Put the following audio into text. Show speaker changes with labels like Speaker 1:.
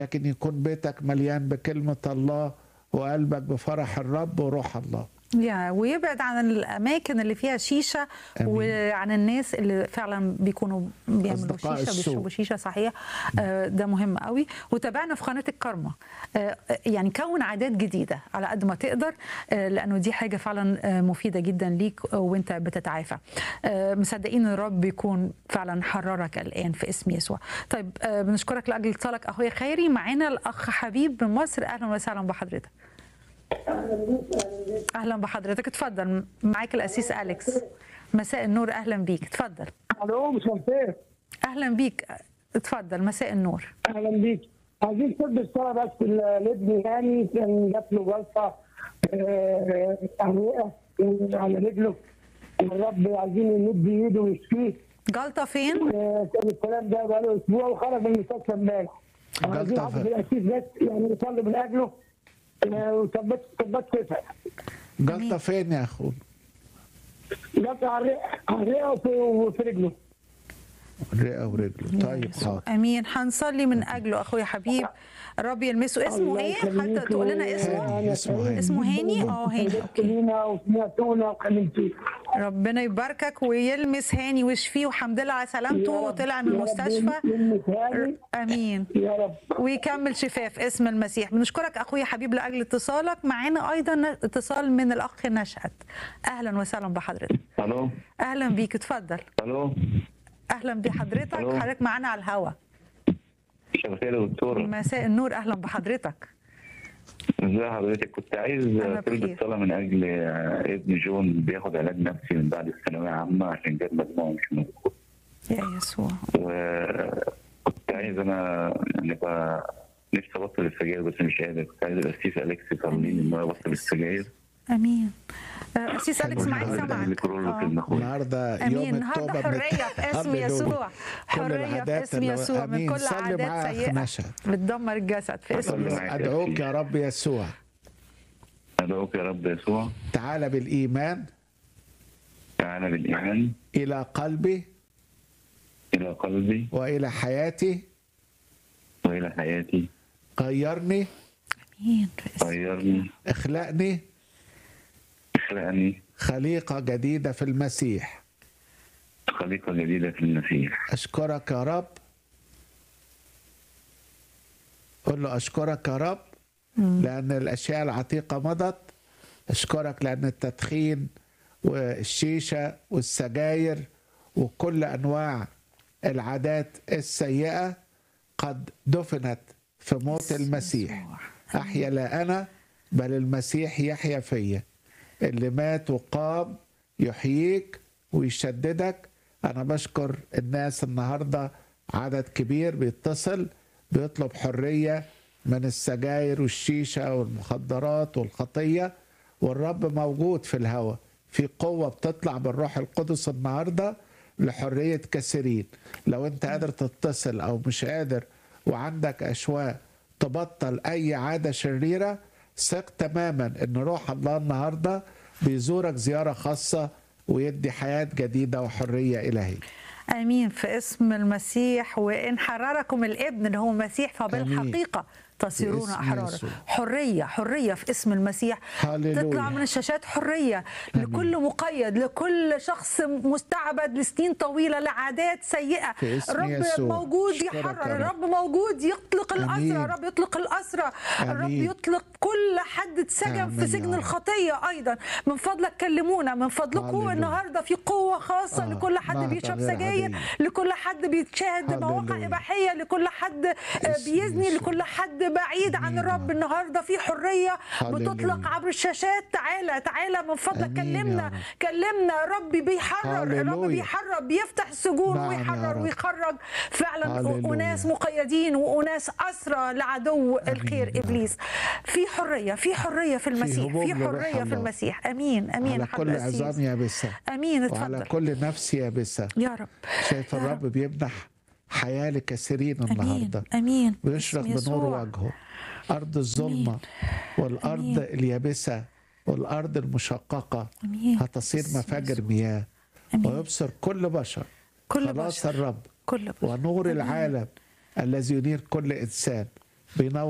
Speaker 1: لكن يكون بيتك مليان بكلمة الله وقلبك بفرح الرب وروح الله
Speaker 2: يا ويبعد عن الاماكن اللي فيها شيشه
Speaker 1: آمين.
Speaker 2: وعن الناس اللي فعلا بيكونوا بيعملوا
Speaker 1: أصدقاء
Speaker 2: شيشه
Speaker 1: السوء.
Speaker 2: بيشربوا شيشه صحيح آه، ده مهم قوي وتابعنا في قناه الكرمه آه، يعني كون عادات جديده على قد ما تقدر آه، لانه دي حاجه فعلا آه، مفيده جدا ليك وانت بتتعافى آه، مصدقين ان الرب يكون فعلا حررك الان في اسم يسوع طيب آه، بنشكرك لاجل اتصالك اخويا خيري معانا الاخ حبيب من مصر اهلا وسهلا بحضرتك اهلا بحضرتك اتفضل معاك الاسيس اليكس مساء النور اهلا بيك اتفضل
Speaker 3: الو مساء الخير
Speaker 2: اهلا بيك اتفضل مساء النور
Speaker 3: اهلا بيك عايزين سد الصلاه بس ل- لابني هاني كان جات له جلطه آه، تهوئه على رجله والرب عايزين يمد ايده ويشفيه
Speaker 2: جلطه فين
Speaker 3: آه، كان الكلام ده بقاله اسبوع وخرج من المستشفى امبارح عايزين
Speaker 1: جلطة
Speaker 3: عبد
Speaker 1: في-
Speaker 3: الاسيس بس يعني نصلي من اجله آه، وثبت ثبت كتفه
Speaker 1: جلطة فين يا أخو
Speaker 3: جلطه على الرئه على الرئه وفي- وفي رجله
Speaker 1: رئة ورجله طيب حاضر
Speaker 2: امين هنصلي من اجله اخويا حبيب الرب يلمسه اسمه
Speaker 3: الله
Speaker 2: ايه حتى
Speaker 3: يخليك
Speaker 2: تقول لنا اسمه
Speaker 1: هاني، اسمه هاني.
Speaker 2: اسمه هاني اه هاني اوكي
Speaker 3: لينا وسمعتونا وكلمتونا
Speaker 2: ربنا يباركك ويلمس هاني ويشفيه والحمد لله على سلامته وطلع من المستشفى امين
Speaker 3: يا رب
Speaker 2: ويكمل شفاء في اسم المسيح بنشكرك اخويا حبيب لاجل اتصالك معانا ايضا اتصال من الاخ نشأت اهلا وسهلا بحضرتك
Speaker 4: الو
Speaker 2: اهلا بيك اتفضل
Speaker 4: الو
Speaker 2: اهلا بحضرتك
Speaker 4: ألو.
Speaker 2: حضرتك معانا على الهوا
Speaker 4: مساء الخير يا دكتور
Speaker 2: مساء النور اهلا بحضرتك
Speaker 4: ازي حضرتك كنت عايز
Speaker 2: أنا
Speaker 4: طلب
Speaker 2: بخير.
Speaker 4: الصلاه من اجل آه، ابن جون بياخد علاج نفسي من بعد الثانويه عامه عشان جاب مجموعه مش موجود
Speaker 2: يا يسوع
Speaker 4: وكنت عايز انا يعني بقى نفسي ابطل السجاير بس مش قادر كنت عايز الاسيس اليكس يصلي لي ان هو يبطل السجاير
Speaker 2: امين آه، اسيس اليكس معاك سامعك آه.
Speaker 1: النهارده يوم
Speaker 2: امين النهارده
Speaker 1: التوبة
Speaker 2: حريه في اسم
Speaker 1: هللويا.
Speaker 2: يسوع
Speaker 1: كل
Speaker 2: حريه في
Speaker 1: العادات
Speaker 2: اسم
Speaker 1: اللي-
Speaker 2: يسوع من
Speaker 1: أمين.
Speaker 2: كل
Speaker 1: صلي
Speaker 2: عادات
Speaker 1: معايا أخ
Speaker 2: سيئه
Speaker 1: نشأت.
Speaker 2: بتدمر الجسد في اسم
Speaker 4: صلي
Speaker 2: يسوع
Speaker 4: معايا.
Speaker 1: أدعوك يا رب يسوع
Speaker 4: ادعوك يا رب يسوع
Speaker 1: تعال بالإيمان
Speaker 4: تعالى بالايمان
Speaker 1: إلى قلبي
Speaker 4: الى قلبي
Speaker 1: وإلى حياتي
Speaker 4: والى حياتي
Speaker 2: امين
Speaker 1: غيرني
Speaker 2: في اسم
Speaker 4: غيرني
Speaker 1: اخلقني
Speaker 4: اخلقني
Speaker 1: خليقة جديدة في المسيح
Speaker 4: خليقه جديده في المسيح
Speaker 1: أشكرك يا رب قل له أشكرك يا رب لأن الأشياء العتيقة مضت أشكرك لأن التدخين والشيشة والسجاير وكل أنواع العادات السيئة قد دفنت في موت المسيح أحيا لا أنا بل المسيح يحيا فيا اللي مات وقام يحييك ويشددك أنا بشكر الناس النهاردة عدد كبير بيتصل بيطلب حرية من السجاير والشيشة والمخدرات والخطية والرب موجود في الهوى في قوة بتطلع بالروح القدس النهاردة لحرية كثيرين لو انت قادر تتصل او مش قادر وعندك اشواق تبطل اي عادة شريرة ثق تماما ان روح الله النهاردة بيزورك زيارة خاصة ويدي حياة جديدة وحرية إلهية
Speaker 2: امين في اسم المسيح وان حرركم الابن اللي هو المسيح فبالحقيقه تصيرون
Speaker 1: باسم
Speaker 2: احرارا
Speaker 1: يسوع.
Speaker 2: حريه حريه في اسم المسيح
Speaker 1: هللويا.
Speaker 2: تطلع من الشاشات حريه لكل مقيد لكل شخص مستعبد لسنين طويله لعادات سيئه
Speaker 1: في اسم
Speaker 2: الرب
Speaker 1: يسوع.
Speaker 2: موجود
Speaker 1: أشكرك يا
Speaker 2: يحرر
Speaker 1: رب.
Speaker 2: الرب موجود يطلق
Speaker 1: آمين.
Speaker 2: الاسرى الرب يطلق الاسرى الرب
Speaker 1: آمين.
Speaker 2: يطلق كل حد اتسجن
Speaker 1: آمين
Speaker 2: في
Speaker 1: يا
Speaker 2: سجن
Speaker 1: رب.
Speaker 2: الخطيه ايضا من فضلك كلمونا من فضلكم
Speaker 1: هللويا.
Speaker 2: النهارده في قوه خاصه
Speaker 1: آه،
Speaker 2: لكل حد
Speaker 1: نهضة
Speaker 2: بيشرب
Speaker 1: غير
Speaker 2: سجاير
Speaker 1: عادية.
Speaker 2: لكل حد بيتشاهد مواقع
Speaker 1: هللويا.
Speaker 2: اباحيه لكل حد آه،
Speaker 1: اسم
Speaker 2: بيزني
Speaker 1: يسوع.
Speaker 2: لكل حد بعيد عن
Speaker 1: آمين يا
Speaker 2: الرب
Speaker 1: رب.
Speaker 2: النهارده في حريه
Speaker 1: هللويا.
Speaker 2: بتطلق عبر الشاشات تعالى تعالى من فضلك
Speaker 1: آمين يا
Speaker 2: كلمنا
Speaker 1: رب.
Speaker 2: كلمنا ربي بيحرر الرب
Speaker 1: هللويا.
Speaker 2: بيحرر بيفتح السجون
Speaker 1: نعم يا
Speaker 2: ويحرر
Speaker 1: رب.
Speaker 2: ويخرج فعلا
Speaker 1: هللويا.
Speaker 2: اناس مقيدين واناس اسرى لعدو الخير
Speaker 1: يا رب.
Speaker 2: ابليس في حريه في حريه في المسيح
Speaker 1: هبوب
Speaker 2: في
Speaker 1: لروح
Speaker 2: حريه في
Speaker 1: الله.
Speaker 2: المسيح امين امين
Speaker 1: على
Speaker 2: حضرة
Speaker 1: كل
Speaker 2: القسيس.
Speaker 1: عظام يابسة
Speaker 2: امين
Speaker 1: وعلى
Speaker 2: اتفضل
Speaker 1: كل نفس يابسة
Speaker 2: يا رب
Speaker 1: شايف
Speaker 2: يا
Speaker 1: الرب بيمنح حياة لكثيرين
Speaker 2: امين
Speaker 1: النهاردة
Speaker 2: امين
Speaker 1: بيشرق
Speaker 2: باسم
Speaker 1: بنور
Speaker 2: يسوع.
Speaker 1: وجهه أرض الظلمة والأرض
Speaker 2: أمين.
Speaker 1: اليابسة والأرض المشققة
Speaker 2: أمين.
Speaker 1: هتصير
Speaker 2: باسم
Speaker 1: مفاجر
Speaker 2: يسوع.
Speaker 1: مياه
Speaker 2: أمين.
Speaker 1: ويبصر كل بشر
Speaker 2: كل
Speaker 1: خلاص
Speaker 2: بشر.
Speaker 1: الرب
Speaker 2: كل بشر.
Speaker 1: ونور
Speaker 2: أمين.
Speaker 1: العالم الذي ينير كل إنسان بينور